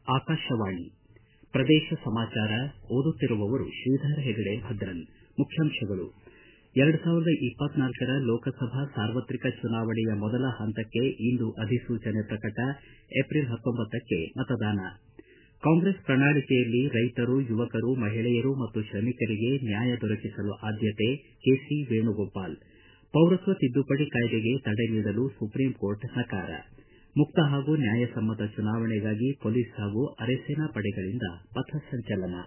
ಆಕಾಶವಾಣಿ ಪ್ರದೇಶ ಸಮಾಚಾರ ಓದುತ್ತಿರುವವರು ಶ್ರೀಧರ ಹೆಗಡೆ ಭದ್ರನ್ ಮುಖ್ಯಾಂಶಗಳು ಎರಡು ಸಾವಿರದ ಇಪ್ಪತ್ನಾಲ್ಕರ ಲೋಕಸಭಾ ಸಾರ್ವತ್ರಿಕ ಚುನಾವಣೆಯ ಮೊದಲ ಹಂತಕ್ಕೆ ಇಂದು ಅಧಿಸೂಚನೆ ಪ್ರಕಟ ಏಪ್ರಿಲ್ ಹತ್ತೊಂಬತ್ತಕ್ಕೆ ಮತದಾನ ಕಾಂಗ್ರೆಸ್ ಪ್ರಣಾಳಿಕೆಯಲ್ಲಿ ರೈತರು ಯುವಕರು ಮಹಿಳೆಯರು ಮತ್ತು ಶ್ರಮಿಕರಿಗೆ ನ್ಯಾಯ ದೊರಕಿಸಲು ಆದ್ಯತೆ ಕೆಸಿ ವೇಣುಗೋಪಾಲ್ ಪೌರತ್ವ ತಿದ್ದುಪಡಿ ಕಾಯ್ದೆಗೆ ತಡೆ ನೀಡಲು ಸುಪ್ರೀಂ ಕೋರ್ಟ್ ನಕಾರ ಮುಕ್ತ ಹಾಗೂ ನ್ಯಾಯಸಮ್ಮತ ಚುನಾವಣೆಗಾಗಿ ಪೊಲೀಸ್ ಹಾಗೂ ಅರೆಸೇನಾ ಪಡೆಗಳಿಂದ ಪಥಸಂಚಲನ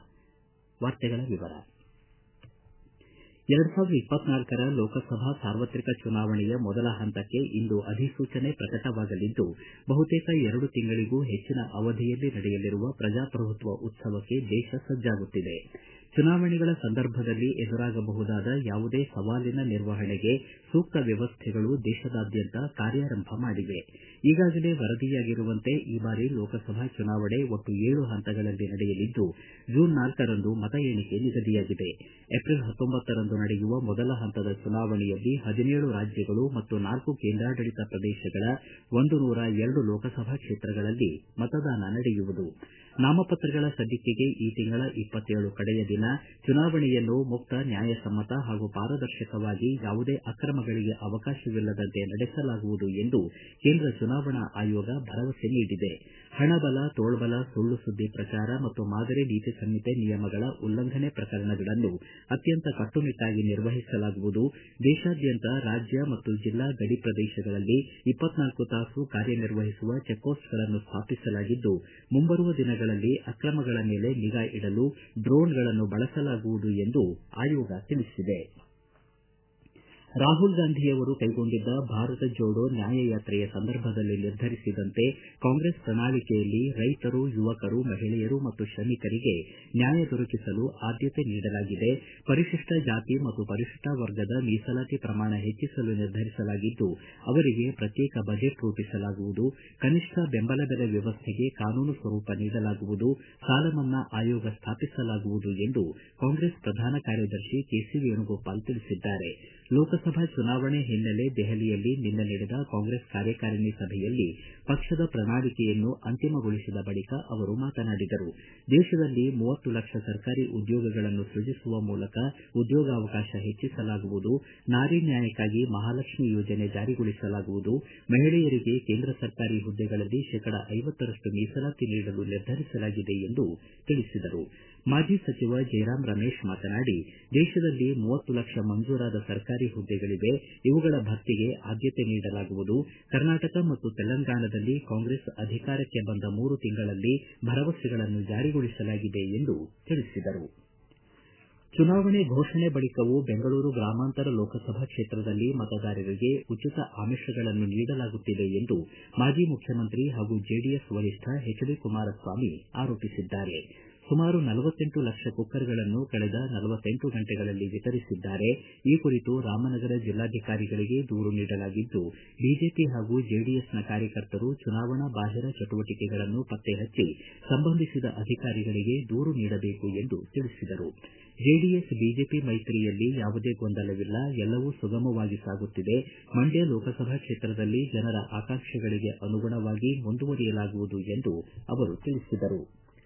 ಎರಡು ಸಾವಿರದ ಇಪ್ಪತ್ನಾಲ್ಕರ ಲೋಕಸಭಾ ಸಾರ್ವತ್ರಿಕ ಚುನಾವಣೆಯ ಮೊದಲ ಹಂತಕ್ಕೆ ಇಂದು ಅಧಿಸೂಚನೆ ಪ್ರಕಟವಾಗಲಿದ್ದು ಬಹುತೇಕ ಎರಡು ತಿಂಗಳಿಗೂ ಹೆಚ್ಚಿನ ಅವಧಿಯಲ್ಲಿ ನಡೆಯಲಿರುವ ಪ್ರಜಾಪ್ರಭುತ್ವ ಉತ್ಸವಕ್ಕೆ ದೇಶ ಸಜ್ಜಾಗುತ್ತಿದೆ ಚುನಾವಣೆಗಳ ಸಂದರ್ಭದಲ್ಲಿ ಎದುರಾಗಬಹುದಾದ ಯಾವುದೇ ಸವಾಲಿನ ನಿರ್ವಹಣೆಗೆ ಸೂಕ್ತ ವ್ಯವಸ್ಥೆಗಳು ದೇಶದಾದ್ಯಂತ ಕಾರ್ಯಾರಂಭ ಮಾಡಿವೆ ಈಗಾಗಲೇ ವರದಿಯಾಗಿರುವಂತೆ ಈ ಬಾರಿ ಲೋಕಸಭಾ ಚುನಾವಣೆ ಒಟ್ಟು ಏಳು ಹಂತಗಳಲ್ಲಿ ನಡೆಯಲಿದ್ದು ಜೂನ್ ನಾಲ್ಕರಂದು ಮತ ಎಣಿಕೆ ನಿಗದಿಯಾಗಿದೆ ಏಪ್ರಿಲ್ ಹತ್ತೊಂಬತ್ತರಂದು ನಡೆಯುವ ಮೊದಲ ಹಂತದ ಚುನಾವಣೆಯಲ್ಲಿ ಹದಿನೇಳು ರಾಜ್ಯಗಳು ಮತ್ತು ನಾಲ್ಕು ಕೇಂದ್ರಾಡಳಿತ ಪ್ರದೇಶಗಳ ಒಂದು ನೂರ ಎರಡು ಲೋಕಸಭಾ ಕ್ಷೇತ್ರಗಳಲ್ಲಿ ಮತದಾನ ನಡೆಯುವುದು ನಾಮಪತ್ರಗಳ ಸಲ್ಲಿಕೆಗೆ ಈ ತಿಂಗಳ ಇಪ್ಪತ್ತೇಳು ಕಡೆಯ ದಿನ ಚುನಾವಣೆಯನ್ನು ಮುಕ್ತ ನ್ಯಾಯಸಮ್ಮತ ಹಾಗೂ ಪಾರದರ್ಶಕವಾಗಿ ಯಾವುದೇ ಅಕ್ರಮಗಳಿಗೆ ಅವಕಾಶವಿಲ್ಲದಂತೆ ನಡೆಸಲಾಗುವುದು ಎಂದು ಕೇಂದ್ರ ಚುನಾವಣಾ ಆಯೋಗ ಭರವಸೆ ನೀಡಿದೆ ಹಣಬಲ ತೋಳ್ಬಲ ಸುಳ್ಳು ಸುದ್ದಿ ಪ್ರಚಾರ ಮತ್ತು ಮಾದರಿ ನೀತಿ ಸಂಹಿತೆ ನಿಯಮಗಳ ಉಲ್ಲಂಘನೆ ಪ್ರಕರಣಗಳನ್ನು ಅತ್ಯಂತ ಕಟ್ಟುನಿಟ್ಟಾಗಿ ನಿರ್ವಹಿಸಲಾಗುವುದು ದೇಶಾದ್ಯಂತ ರಾಜ್ಯ ಮತ್ತು ಜಿಲ್ಲಾ ಗಡಿ ಪ್ರದೇಶಗಳಲ್ಲಿ ಇಪ್ಪತ್ನಾಲ್ಕು ತಾಸು ಕಾರ್ಯನಿರ್ವಹಿಸುವ ಚೆಕ್ಪೋಸ್ಟ್ಗಳನ್ನು ಸ್ಥಾಪಿಸಲಾಗಿದ್ದು ಮುಂಬರುವ ದಿನಗಳಲ್ಲಿ ಅಕ್ರಮಗಳ ಮೇಲೆ ನಿಗಾ ಇಡಲು ಡ್ರೋನ್ಗಳನ್ನು ಬಳಸಲಾಗುವುದು ಎಂದು ಆಯೋಗ ತಿಳಿಸಿದೆ ರಾಹುಲ್ ಗಾಂಧಿಯವರು ಕೈಗೊಂಡಿದ್ದ ಭಾರತ ಜೋಡೋ ನ್ಯಾಯಯಾತ್ರೆಯ ಸಂದರ್ಭದಲ್ಲಿ ನಿರ್ಧರಿಸಿದಂತೆ ಕಾಂಗ್ರೆಸ್ ಪ್ರಣಾಳಿಕೆಯಲ್ಲಿ ರೈತರು ಯುವಕರು ಮಹಿಳೆಯರು ಮತ್ತು ಶ್ರಮಿಕರಿಗೆ ನ್ಯಾಯ ದೊರಕಿಸಲು ಆದ್ಯತೆ ನೀಡಲಾಗಿದೆ ಪರಿಶಿಷ್ಟ ಜಾತಿ ಮತ್ತು ಪರಿಶಿಷ್ಟ ವರ್ಗದ ಮೀಸಲಾತಿ ಪ್ರಮಾಣ ಹೆಚ್ಚಿಸಲು ನಿರ್ಧರಿಸಲಾಗಿದ್ದು ಅವರಿಗೆ ಪ್ರತ್ಯೇಕ ಬಜೆಟ್ ರೂಪಿಸಲಾಗುವುದು ಕನಿಷ್ಠ ಬೆಂಬಲ ಬೆಲೆ ವ್ಯವಸ್ಥೆಗೆ ಕಾನೂನು ಸ್ವರೂಪ ನೀಡಲಾಗುವುದು ಸಾಲ ಮನ್ನಾ ಆಯೋಗ ಸ್ಥಾಪಿಸಲಾಗುವುದು ಎಂದು ಕಾಂಗ್ರೆಸ್ ಪ್ರಧಾನ ಕಾರ್ಯದರ್ಶಿ ಕೆಸಿ ವೇಣುಗೋಪಾಲ್ ತಿಳಿಸಿದ್ದಾರೆ ಲೋಕಸಭಾ ಚುನಾವಣೆ ಹಿನ್ನೆಲೆ ದೆಹಲಿಯಲ್ಲಿ ನಿನ್ನೆ ನಡೆದ ಕಾಂಗ್ರೆಸ್ ಕಾರ್ಯಕಾರಿಣಿ ಸಭೆಯಲ್ಲಿ ಪಕ್ಷದ ಪ್ರಣಾಳಿಕೆಯನ್ನು ಅಂತಿಮಗೊಳಿಸಿದ ಬಳಿಕ ಅವರು ಮಾತನಾಡಿದರು ದೇಶದಲ್ಲಿ ಮೂವತ್ತು ಲಕ್ಷ ಸರ್ಕಾರಿ ಉದ್ಯೋಗಗಳನ್ನು ಸೃಜಿಸುವ ಮೂಲಕ ಉದ್ಯೋಗಾವಕಾಶ ಹೆಚ್ಚಿಸಲಾಗುವುದು ನಾರಿ ನ್ಯಾಯಕ್ಕಾಗಿ ಮಹಾಲಕ್ಷ್ಮಿ ಯೋಜನೆ ಜಾರಿಗೊಳಿಸಲಾಗುವುದು ಮಹಿಳೆಯರಿಗೆ ಕೇಂದ್ರ ಸರ್ಕಾರಿ ಹುದ್ದೆಗಳಲ್ಲಿ ಶೇಕಡಾ ಐವತ್ತರಷ್ಟು ಮೀಸಲಾತಿ ನೀಡಲು ನಿರ್ಧರಿಸಲಾಗಿದೆ ಎಂದು ತಿಳಿಸಿದರು ಮಾಜಿ ಸಚಿವ ಜೈರಾಮ್ ರಮೇಶ್ ಮಾತನಾಡಿ ದೇಶದಲ್ಲಿ ಮೂವತ್ತು ಲಕ್ಷ ಮಂಜೂರಾದ ಸರ್ಕಾರಿ ಹುದ್ದೆಗಳಿವೆ ಇವುಗಳ ಭರ್ತಿಗೆ ಆದ್ಯತೆ ನೀಡಲಾಗುವುದು ಕರ್ನಾಟಕ ಮತ್ತು ತೆಲಂಗಾಣದಲ್ಲಿ ಕಾಂಗ್ರೆಸ್ ಅಧಿಕಾರಕ್ಕೆ ಬಂದ ಮೂರು ತಿಂಗಳಲ್ಲಿ ಭರವಸೆಗಳನ್ನು ಜಾರಿಗೊಳಿಸಲಾಗಿದೆ ಎಂದು ತಿಳಿಸಿದರು ಚುನಾವಣೆ ಘೋಷಣೆ ಬಳಿಕವೂ ಬೆಂಗಳೂರು ಗ್ರಾಮಾಂತರ ಲೋಕಸಭಾ ಕ್ಷೇತ್ರದಲ್ಲಿ ಮತದಾರರಿಗೆ ಉಚಿತ ಆಮಿಷಗಳನ್ನು ನೀಡಲಾಗುತ್ತಿದೆ ಎಂದು ಮಾಜಿ ಮುಖ್ಯಮಂತ್ರಿ ಹಾಗೂ ಜೆಡಿಎಸ್ ವರಿಷ್ಠ ಎಚ್ ಡಿ ಕುಮಾರಸ್ವಾಮಿ ಆರೋಪಿಸಿದ್ದಾರೆ ಸುಮಾರು ನಲವತ್ತೆಂಟು ಲಕ್ಷ ಕುಕ್ಕರ್ಗಳನ್ನು ಕಳೆದ ನಲವತ್ತೆಂಟು ಗಂಟೆಗಳಲ್ಲಿ ವಿತರಿಸಿದ್ದಾರೆ ಈ ಕುರಿತು ರಾಮನಗರ ಜಿಲ್ಲಾಧಿಕಾರಿಗಳಿಗೆ ದೂರು ನೀಡಲಾಗಿದ್ದು ಬಿಜೆಪಿ ಹಾಗೂ ಜೆಡಿಎಸ್ನ ಕಾರ್ಯಕರ್ತರು ಚುನಾವಣಾ ಬಾಹಿರ ಚಟುವಟಿಕೆಗಳನ್ನು ಪತ್ತೆ ಹಚ್ಚಿ ಸಂಬಂಧಿಸಿದ ಅಧಿಕಾರಿಗಳಿಗೆ ದೂರು ನೀಡಬೇಕು ಎಂದು ತಿಳಿಸಿದರು ಜೆಡಿಎಸ್ ಬಿಜೆಪಿ ಮೈತ್ರಿಯಲ್ಲಿ ಯಾವುದೇ ಗೊಂದಲವಿಲ್ಲ ಎಲ್ಲವೂ ಸುಗಮವಾಗಿ ಸಾಗುತ್ತಿದೆ ಮಂಡ್ಯ ಲೋಕಸಭಾ ಕ್ಷೇತ್ರದಲ್ಲಿ ಜನರ ಆಕಾಂಕ್ಷೆಗಳಿಗೆ ಅನುಗುಣವಾಗಿ ಮುಂದುವರಿಯಲಾಗುವುದು ಎಂದು ಅವರು ತಿಳಿಸಿದರು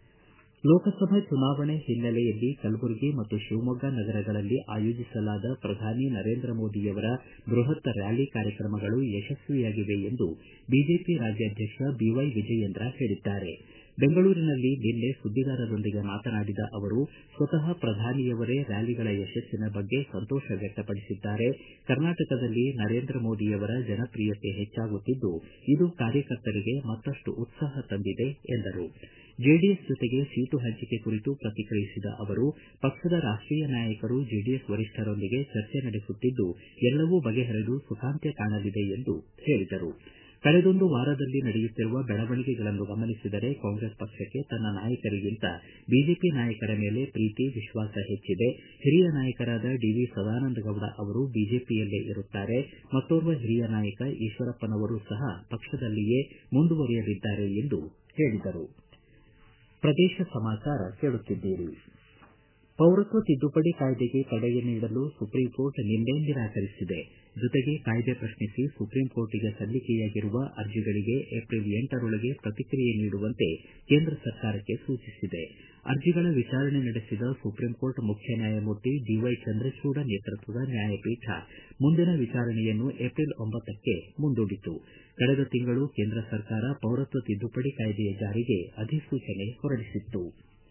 ಲೋಕಸಭಾ ಚುನಾವಣೆ ಹಿನ್ನೆಲೆಯಲ್ಲಿ ಕಲಬುರಗಿ ಮತ್ತು ಶಿವಮೊಗ್ಗ ನಗರಗಳಲ್ಲಿ ಆಯೋಜಿಸಲಾದ ಪ್ರಧಾನಿ ನರೇಂದ್ರ ಮೋದಿಯವರ ಬೃಹತ್ ರ್ಯಾಲಿ ಕಾರ್ಯಕ್ರಮಗಳು ಯಶಸ್ವಿಯಾಗಿವೆ ಎಂದು ಬಿಜೆಪಿ ರಾಜ್ಯಾಧ್ಯಕ್ಷ ಬಿವೈ ವಿಜಯೇಂದ್ರ ಹೇಳಿದ್ದಾರೆ ಬೆಂಗಳೂರಿನಲ್ಲಿ ನಿನ್ನೆ ಸುದ್ದಿಗಾರರೊಂದಿಗೆ ಮಾತನಾಡಿದ ಅವರು ಸ್ವತಃ ಪ್ರಧಾನಿಯವರೇ ರ್ಯಾಲಿಗಳ ಯಶಸ್ಸಿನ ಬಗ್ಗೆ ಸಂತೋಷ ವ್ಯಕ್ತಪಡಿಸಿದ್ದಾರೆ ಕರ್ನಾಟಕದಲ್ಲಿ ನರೇಂದ್ರ ಮೋದಿಯವರ ಜನಪ್ರಿಯತೆ ಹೆಚ್ಚಾಗುತ್ತಿದ್ದು ಇದು ಕಾರ್ಯಕರ್ತರಿಗೆ ಮತ್ತಷ್ಟು ಉತ್ಸಾಹ ತಂದಿದೆ ಎಂದರು ಜೆಡಿಎಸ್ ಜೊತೆಗೆ ಸೀಟು ಹಂಚಿಕೆ ಕುರಿತು ಪ್ರತಿಕ್ರಿಯಿಸಿದ ಅವರು ಪಕ್ಷದ ರಾಷ್ಟೀಯ ನಾಯಕರು ಜೆಡಿಎಸ್ ವರಿಷ್ಠರೊಂದಿಗೆ ಚರ್ಚೆ ನಡೆಸುತ್ತಿದ್ದು ಎಲ್ಲವೂ ಬಗೆಹರಿದು ಸುಖಾಂತ್ಯ ಕಾಣಲಿದೆ ಎಂದು ಹೇಳಿದರು ಕಳೆದೊಂದು ವಾರದಲ್ಲಿ ನಡೆಯುತ್ತಿರುವ ಬೆಳವಣಿಗೆಗಳನ್ನು ಗಮನಿಸಿದರೆ ಕಾಂಗ್ರೆಸ್ ಪಕ್ಷಕ್ಕೆ ತನ್ನ ನಾಯಕರಿಗಿಂತ ಬಿಜೆಪಿ ನಾಯಕರ ಮೇಲೆ ಪ್ರೀತಿ ವಿಶ್ವಾಸ ಹೆಚ್ಚಿದೆ ಹಿರಿಯ ನಾಯಕರಾದ ಡಿ ವಿ ಸದಾನಂದಗೌಡ ಅವರು ಬಿಜೆಪಿಯಲ್ಲೇ ಇರುತ್ತಾರೆ ಮತ್ತೋರ್ವ ಹಿರಿಯ ನಾಯಕ ಈಶ್ವರಪ್ಪನವರು ಸಹ ಪಕ್ಷದಲ್ಲಿಯೇ ಮುಂದುವರಿಯಲಿದ್ದಾರೆ ಎಂದು ಹೇಳಿದರು ಪ್ರದೇಶ ಸಮಾಚಾರ ಕೇಳುತ್ತಿದ್ದೀರಿ ಪೌರತ್ವ ತಿದ್ದುಪಡಿ ಕಾಯ್ದೆಗೆ ತಡೆ ನೀಡಲು ಸುಪ್ರೀಂಕೋರ್ಟ್ ನಿನ್ನೆ ನಿರಾಕರಿಸಿದೆ ಜೊತೆಗೆ ಕಾಯ್ದೆ ಪ್ರಶ್ನಿಸಿ ಸುಪ್ರೀಂಕೋರ್ಟ್ಗೆ ಸಲ್ಲಿಕೆಯಾಗಿರುವ ಅರ್ಜಿಗಳಿಗೆ ಏಪ್ರಿಲ್ ಎಂಟರೊಳಗೆ ಪ್ರತಿಕ್ರಿಯೆ ನೀಡುವಂತೆ ಕೇಂದ್ರ ಸರ್ಕಾರಕ್ಕೆ ಸೂಚಿಸಿದೆ ಅರ್ಜಿಗಳ ವಿಚಾರಣೆ ನಡೆಸಿದ ಸುಪ್ರೀಂಕೋರ್ಟ್ ಮುಖ್ಯ ನ್ಯಾಯಮೂರ್ತಿ ಡಿವೈ ಚಂದ್ರಚೂಡ ನೇತೃತ್ವದ ನ್ಯಾಯಪೀಠ ಮುಂದಿನ ವಿಚಾರಣೆಯನ್ನು ಏಪ್ರಿಲ್ ಒಂಬತ್ತಕ್ಕೆ ಮುಂದೂಡಿತು ಕಳೆದ ತಿಂಗಳು ಕೇಂದ್ರ ಸರ್ಕಾರ ಪೌರತ್ವ ತಿದ್ದುಪಡಿ ಕಾಯ್ದೆಯ ಜಾರಿಗೆ ಅಧಿಸೂಚನೆ ಹೊರಡಿಸಿತ್ತು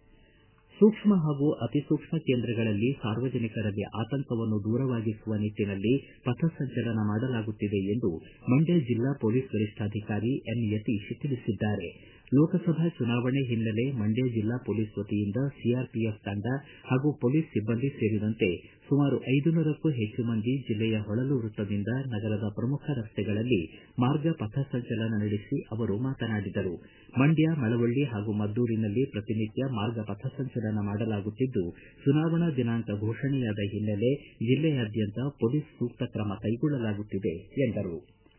ಸೂಕ್ಷ್ಮ ಹಾಗೂ ಅತಿಸೂಕ್ಷ್ಮ ಕೇಂದ್ರಗಳಲ್ಲಿ ಸಾರ್ವಜನಿಕರಲ್ಲಿ ಆತಂಕವನ್ನು ದೂರವಾಗಿಸುವ ನಿಟ್ಟನಲ್ಲಿ ಪಥಸಂಚಲನ ಮಾಡಲಾಗುತ್ತಿದೆ ಎಂದು ಮಂಡ್ಯ ಜಿಲ್ಲಾ ಪೊಲೀಸ್ ವರಿಷ್ಠಾಧಿಕಾರಿ ಎನ್ ಯತೀಶ್ ತಿಳಿಸಿದ್ದಾರೆ ಲೋಕಸಭಾ ಚುನಾವಣೆ ಹಿನ್ನೆಲೆ ಮಂಡ್ಯ ಜಿಲ್ಲಾ ಪೊಲೀಸ್ ವತಿಯಿಂದ ಸಿಆರ್ಪಿಎಫ್ ತಂಡ ಹಾಗೂ ಪೊಲೀಸ್ ಸಿಬ್ಬಂದಿ ಸೇರಿದಂತೆ ಸುಮಾರು ಐದುನೂರಕ್ಕೂ ಹೆಚ್ಚು ಮಂದಿ ಜಿಲ್ಲೆಯ ಹೊಳಲು ವೃತ್ತದಿಂದ ನಗರದ ಪ್ರಮುಖ ರಸ್ತೆಗಳಲ್ಲಿ ಮಾರ್ಗ ಪಥಸಂಚಲನ ನಡೆಸಿ ಅವರು ಮಾತನಾಡಿದರು ಮಂಡ್ಯ ಮಳವಳ್ಳಿ ಹಾಗೂ ಮದ್ದೂರಿನಲ್ಲಿ ಪ್ರತಿನಿತ್ಯ ಮಾರ್ಗ ಪಥಸಂಚಲನ ಮಾಡಲಾಗುತ್ತಿದ್ದು ಚುನಾವಣಾ ದಿನಾಂಕ ಘೋಷಣೆಯಾದ ಹಿನ್ನೆಲೆ ಜಿಲ್ಲೆಯಾದ್ಯಂತ ಪೊಲೀಸ್ ಸೂಕ್ತ ಕ್ರಮ ಕೈಗೊಳ್ಳಲಾಗುತ್ತಿದೆ ಎಂದರು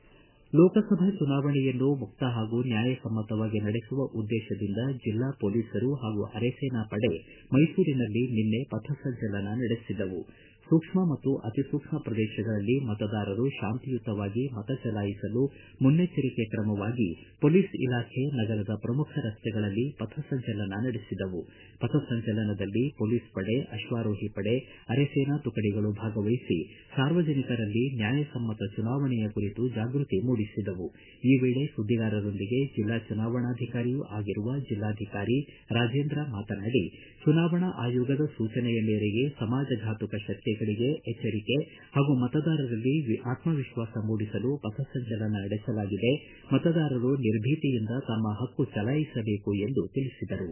ಲೋಕಸಭಾ ಚುನಾವಣೆಯನ್ನು ಮುಕ್ತ ಹಾಗೂ ನ್ಯಾಯಸಮ್ಮತವಾಗಿ ನಡೆಸುವ ಉದ್ದೇಶದಿಂದ ಜಿಲ್ಲಾ ಪೊಲೀಸರು ಹಾಗೂ ಅರೆಸೇನಾ ಪಡೆ ಮೈಸೂರಿನಲ್ಲಿ ನಿನ್ನೆ ಪಥಸಂಚಲನ ನಡೆಸಿದವು ಸೂಕ್ಷ್ಮ ಮತ್ತು ಅತಿಸೂಕ್ಷ್ಮ ಪ್ರದೇಶಗಳಲ್ಲಿ ಮತದಾರರು ಶಾಂತಿಯುತವಾಗಿ ಮತ ಚಲಾಯಿಸಲು ಮುನ್ನೆಚ್ಚರಿಕೆ ಕ್ರಮವಾಗಿ ಪೊಲೀಸ್ ಇಲಾಖೆ ನಗರದ ಪ್ರಮುಖ ರಸ್ತೆಗಳಲ್ಲಿ ಪಥಸಂಚಲನ ನಡೆಸಿದವು ಪಥಸಂಚಲನದಲ್ಲಿ ಪೊಲೀಸ್ ಪಡೆ ಅಶ್ವಾರೋಹಿ ಪಡೆ ಅರೆಸೇನಾ ತುಕಡಿಗಳು ಭಾಗವಹಿಸಿ ಸಾರ್ವಜನಿಕರಲ್ಲಿ ನ್ಯಾಯಸಮ್ಮತ ಚುನಾವಣೆಯ ಕುರಿತು ಜಾಗೃತಿ ಮೂಡಿಸಿದವು ಈ ವೇಳೆ ಸುದ್ದಿಗಾರರೊಂದಿಗೆ ಜಿಲ್ಲಾ ಚುನಾವಣಾಧಿಕಾರಿಯೂ ಆಗಿರುವ ಜಿಲ್ಲಾಧಿಕಾರಿ ರಾಜೇಂದ್ರ ಮಾತನಾಡಿ ಚುನಾವಣಾ ಆಯೋಗದ ಸೂಚನೆಯ ಮೇರೆಗೆ ಸಮಾಜಘಾತುಕ ಶಕ್ತಿಗಳಿಗೆ ಎಚ್ಚರಿಕೆ ಹಾಗೂ ಮತದಾರರಲ್ಲಿ ಆತ್ಮವಿಶ್ವಾಸ ಮೂಡಿಸಲು ಪಥಸಂಚಲನ ನಡೆಸಲಾಗಿದೆ ಮತದಾರರು ನಿರ್ಭೀತಿಯಿಂದ ತಮ್ಮ ಹಕ್ಕು ಚಲಾಯಿಸಬೇಕು ಎಂದು ತಿಳಿಸಿದರು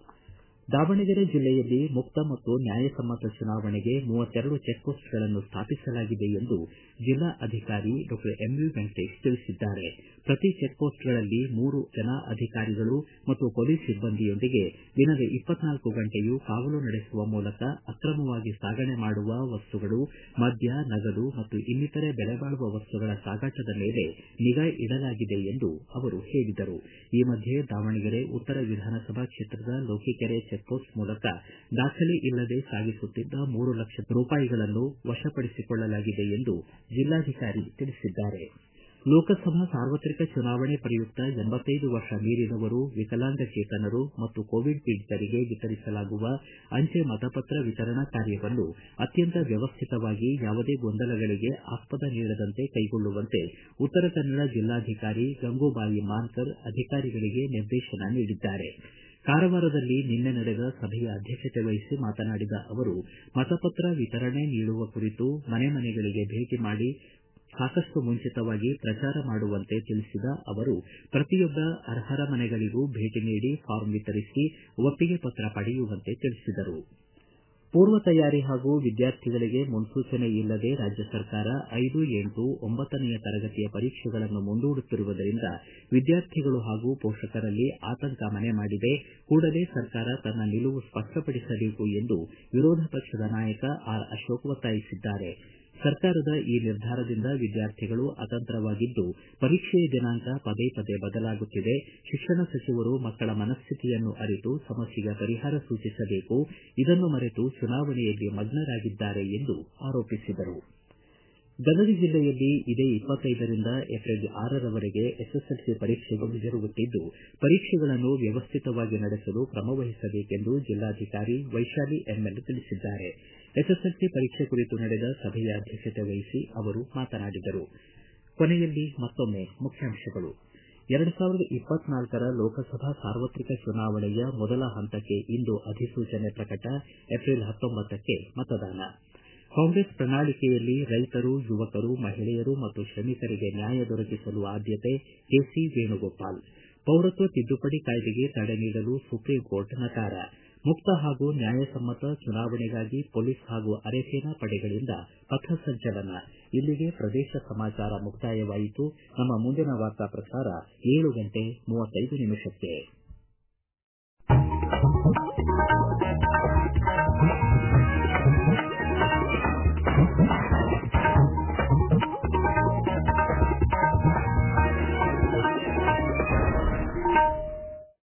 ದಾವಣಗೆರೆ ಜಿಲ್ಲೆಯಲ್ಲಿ ಮುಕ್ತ ಮತ್ತು ನ್ಯಾಯಸಮ್ಮತ ಚುನಾವಣೆಗೆ ಮೂವತ್ತೆರಡು ಚೆಕ್ಪೋಸ್ಟ್ಗಳನ್ನು ಸ್ಥಾಪಿಸಲಾಗಿದೆ ಎಂದು ಜಿಲ್ಲಾ ಅಧಿಕಾರಿ ಡಾಕ್ಟರ್ ಎಂವಿ ವೆಂಕಟೇಶ್ ತಿಳಿಸಿದ್ದಾರೆ ಪ್ರತಿ ಚೆಕ್ಪೋಸ್ಟ್ಗಳಲ್ಲಿ ಮೂರು ಜನ ಅಧಿಕಾರಿಗಳು ಮತ್ತು ಪೊಲೀಸ್ ಸಿಬ್ಬಂದಿಯೊಂದಿಗೆ ದಿನದ ಇಪ್ಪತ್ನಾಲ್ಕು ಗಂಟೆಯೂ ಕಾವಲು ನಡೆಸುವ ಮೂಲಕ ಅಕ್ರಮವಾಗಿ ಸಾಗಣೆ ಮಾಡುವ ವಸ್ತುಗಳು ಮದ್ಯ ನಗದು ಮತ್ತು ಇನ್ನಿತರೆ ಬೆಲೆಬಾಳುವ ವಸ್ತುಗಳ ಸಾಗಾಟದ ಮೇಲೆ ನಿಗಾ ಇಡಲಾಗಿದೆ ಎಂದು ಅವರು ಹೇಳಿದರು ಈ ಮಧ್ಯೆ ದಾವಣಗೆರೆ ಉತ್ತರ ವಿಧಾನಸಭಾ ಕ್ಷೇತ್ರದ ಲೋಕಿಕೆರೆ ಚೆಕ್ಪೋಸ್ಟ್ ಮೂಲಕ ದಾಖಲೆ ಇಲ್ಲದೆ ಸಾಗಿಸುತ್ತಿದ್ದ ಮೂರು ಲಕ್ಷ ರೂಪಾಯಿಗಳನ್ನು ವಶಪಡಿಸಿಕೊಳ್ಳಲಾಗಿದೆ ಎಂದು ಜಿಲ್ಲಾಧಿಕಾರಿ ತಿಳಿಸಿದ್ದಾರೆ ಲೋಕಸಭಾ ಸಾರ್ವತ್ರಿಕ ಚುನಾವಣೆ ಪ್ರಯುಕ್ತ ಎಂಬತ್ತೈದು ವರ್ಷ ಮೀರಿದವರು ವಿಕಲಾಂಗಚೇತನರು ಮತ್ತು ಕೋವಿಡ್ ಪೀಡಿತರಿಗೆ ವಿತರಿಸಲಾಗುವ ಅಂಚೆ ಮತಪತ್ರ ವಿತರಣಾ ಕಾರ್ಯವನ್ನು ಅತ್ಯಂತ ವ್ಯವಸ್ಥಿತವಾಗಿ ಯಾವುದೇ ಗೊಂದಲಗಳಿಗೆ ಆಸ್ಪದ ನೀಡದಂತೆ ಕೈಗೊಳ್ಳುವಂತೆ ಉತ್ತರ ಕನ್ನಡ ಜಿಲ್ಲಾಧಿಕಾರಿ ಗಂಗೂಬಾಯಿ ಮಾನ್ಕರ್ ಅಧಿಕಾರಿಗಳಿಗೆ ನಿರ್ದೇಶನ ನೀಡಿದ್ದಾರೆ ಕಾರವಾರದಲ್ಲಿ ನಿನ್ನೆ ನಡೆದ ಸಭೆಯ ಅಧ್ಯಕ್ಷತೆ ವಹಿಸಿ ಮಾತನಾಡಿದ ಅವರು ಮತಪತ್ರ ವಿತರಣೆ ನೀಡುವ ಕುರಿತು ಮನೆ ಮನೆಗಳಿಗೆ ಭೇಟಿ ಮಾಡಿ ಸಾಕಷ್ಟು ಮುಂಚಿತವಾಗಿ ಪ್ರಚಾರ ಮಾಡುವಂತೆ ತಿಳಿಸಿದ ಅವರು ಪ್ರತಿಯೊಬ್ಬ ಅರ್ಹರ ಮನೆಗಳಿಗೂ ಭೇಟಿ ನೀಡಿ ಫಾರಂ ವಿತರಿಸಿ ಒಪ್ಪಿಗೆ ಪತ್ರ ಪಡೆಯುವಂತೆ ತಿಳಿಸಿದರು ಪೂರ್ವ ತಯಾರಿ ಹಾಗೂ ವಿದ್ಯಾರ್ಥಿಗಳಿಗೆ ಮುನ್ಸೂಚನೆ ಇಲ್ಲದೆ ರಾಜ್ಯ ಸರ್ಕಾರ ಐದು ಎಂಟು ಒಂಬತ್ತನೆಯ ತರಗತಿಯ ಪರೀಕ್ಷೆಗಳನ್ನು ಮುಂದೂಡುತ್ತಿರುವುದರಿಂದ ವಿದ್ಯಾರ್ಥಿಗಳು ಹಾಗೂ ಪೋಷಕರಲ್ಲಿ ಆತಂಕ ಮನೆ ಮಾಡಿದೆ ಕೂಡಲೇ ಸರ್ಕಾರ ತನ್ನ ನಿಲುವು ಸ್ಪಷ್ಟಪಡಿಸಬೇಕು ಎಂದು ವಿರೋಧ ಪಕ್ಷದ ನಾಯಕ ಆರ್ ಅಶೋಕ್ ಒತ್ತಾಯಿಸಿದ್ದಾರೆ ಸರ್ಕಾರದ ಈ ನಿರ್ಧಾರದಿಂದ ವಿದ್ಯಾರ್ಥಿಗಳು ಅತಂತ್ರವಾಗಿದ್ದು ಪರೀಕ್ಷೆಯ ದಿನಾಂಕ ಪದೇ ಪದೇ ಬದಲಾಗುತ್ತಿದೆ ಶಿಕ್ಷಣ ಸಚಿವರು ಮಕ್ಕಳ ಮನಸ್ಥಿತಿಯನ್ನು ಅರಿತು ಸಮಸ್ಯೆಗೆ ಪರಿಹಾರ ಸೂಚಿಸಬೇಕು ಇದನ್ನು ಮರೆತು ಚುನಾವಣೆಯಲ್ಲಿ ಮಗ್ನರಾಗಿದ್ದಾರೆ ಎಂದು ಆರೋಪಿಸಿದರು ಗದಗ ಜಿಲ್ಲೆಯಲ್ಲಿ ಇದೇ ಇಪ್ಪತ್ತೈದರಿಂದ ಏಪ್ರಿಲ್ ಆರರವರೆಗೆ ಎಸ್ಎಸ್ಎಲ್ಸಿ ಪರೀಕ್ಷೆಗಳು ಜರುಗುತ್ತಿದ್ದು ಪರೀಕ್ಷೆಗಳನ್ನು ವ್ಯವಸ್ಥಿತವಾಗಿ ನಡೆಸಲು ಕ್ರಮವಹಿಸಬೇಕೆಂದು ಜಿಲ್ಲಾಧಿಕಾರಿ ವೈಶಾಲಿ ಎಂಎಲ್ ತಿಳಿಸಿದ್ದಾರೆ ಎಸ್ಎಸ್ಎಲ್ಸಿ ಪರೀಕ್ಷೆ ಕುರಿತು ನಡೆದ ಸಭೆಯ ಅಧ್ಯಕ್ಷತೆ ವಹಿಸಿ ಅವರು ಮಾತನಾಡಿದರು ಕೊನೆಯಲ್ಲಿ ಮತ್ತೊಮ್ಮೆ ಮುಖ್ಯಾಂಶಗಳು ಎರಡು ಸಾವಿರದ ಇಪ್ಪತ್ನಾಲ್ಕರ ಲೋಕಸಭಾ ಸಾರ್ವತ್ರಿಕ ಚುನಾವಣೆಯ ಮೊದಲ ಹಂತಕ್ಕೆ ಇಂದು ಅಧಿಸೂಚನೆ ಪ್ರಕಟ ಏಪ್ರಿಲ್ ಹತ್ತೊಂಬತ್ತಕ್ಕೆ ಮತದಾನ ಕಾಂಗ್ರೆಸ್ ಪ್ರಣಾಳಿಕೆಯಲ್ಲಿ ರೈತರು ಯುವಕರು ಮಹಿಳೆಯರು ಮತ್ತು ಶ್ರಮಿಕರಿಗೆ ನ್ಯಾಯ ದೊರಕಿಸಲು ಆದ್ಯತೆ ಕೆಸಿ ವೇಣುಗೋಪಾಲ್ ಪೌರತ್ವ ತಿದ್ದುಪಡಿ ಕಾಯ್ದೆಗೆ ತಡೆ ನೀಡಲು ಸುಪ್ರೀಂ ಕೋರ್ಟ್ ನಕಾರ ಮುಕ್ತ ಹಾಗೂ ನ್ಯಾಯಸಮ್ಮತ ಚುನಾವಣೆಗಾಗಿ ಪೊಲೀಸ್ ಹಾಗೂ ಅರೆಸೇನಾ ಪಡೆಗಳಿಂದ ಪಥಸಂಚಲನ ಇಲ್ಲಿಗೆ ಪ್ರದೇಶ ಸಮಾಚಾರ ಮುಕ್ತಾಯವಾಯಿತು ನಮ್ಮ ಮುಂದಿನ ವಾರ್ತಾ ಪ್ರಸಾರ ಏಳು ಗಂಟೆ ಮೂವತ್ತೈದು ನಿಮಿಷಕ್ಕೆ